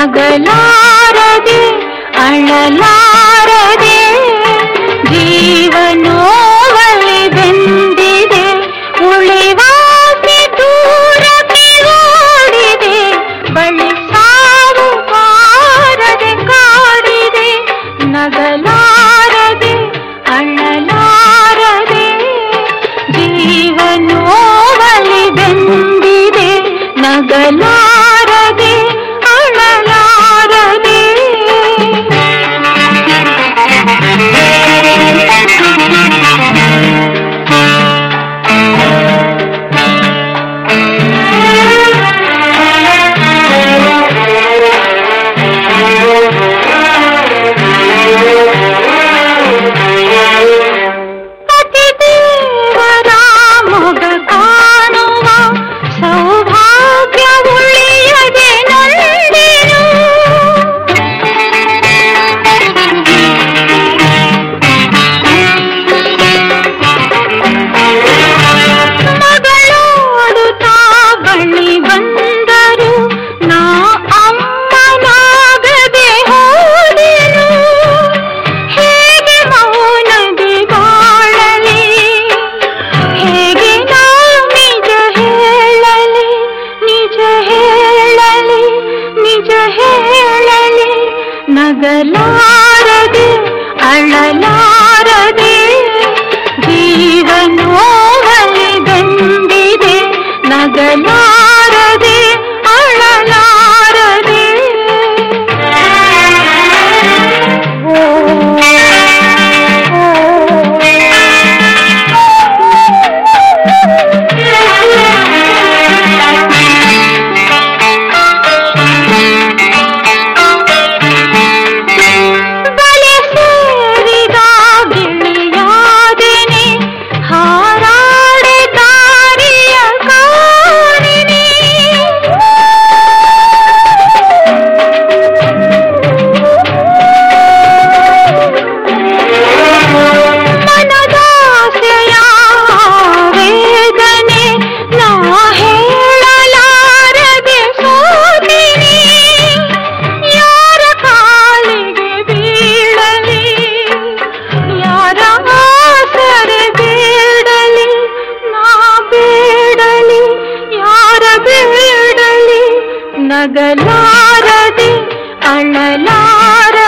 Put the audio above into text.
ನಗಲಾರದೆ ಅಳಲಾರದೆ ಜೀವನೋವಲಿ ಬೆಂದಿದೆ ಉಳಿವಾಸಿ ದೂರಕ್ಕೆ ಓಡಿದೆ ಬಳಿ ಸಾವು ಬಾರದೆ ಕಾಡಿದೆ ನಗಲಾರದೆ ಅಳಲಾರದೆ ಜೀವನೋವಲಿ ಬೆಂದಿದೆ ನಗಲಾರದೆ ಅಳಲಾರದೆ ಪತಿದೇವರ ಮೊಗ ಕಾಣುವ ಸೌಭಾಗ್ಯ ಉಳಿಯದೆ ನೊಂದೆನು. ಮಗಳೋಡುತ್ತಾ ಬಳಿ ಬಂದರು ನಾ ಅಮ್ಮನಾಗದೆ ಹೋದೆನು ಹೇಗೆ ಮೌನದಿ ಬಾಳಲಿ ಹೇಗೆ ನಾ ನಿಜ ಹೇಳಲಿ ನಿಜ ಹೇಳಲಿ ನಿಜ ಹೇಳಲಿ ನಗಲಾರದೆ ಅಳಲಾರದೆ ಜೀವನೋವಲಿ ಬೆಂದಿದೆ ನಗಲಾರದೆ ಅಳಲಾರದೆ ಬಲೆ ಸೇರಿದ ಗಿಳಿಯಾದೆನೆ ಹಾರಾಡೆ ದಾರಿಯ ಕಾರಿನಿ ಮನದಾಸೆಯ ವೇದನೆ ನಾ ಹೇಳಲಾರದೆ ಸೋತಿನಿ ಯಾರ ಕಾಲಿಗೆ ಬೀಳಲಿ ಯಾರ ಆಸರೆ ಬೇಡಲಿ ನಾ ಬೇಡಲಿ ಯಾರ ಬೇಡಲಿ ನಗಲಾರದೆ ಅಳಲಾರದೆ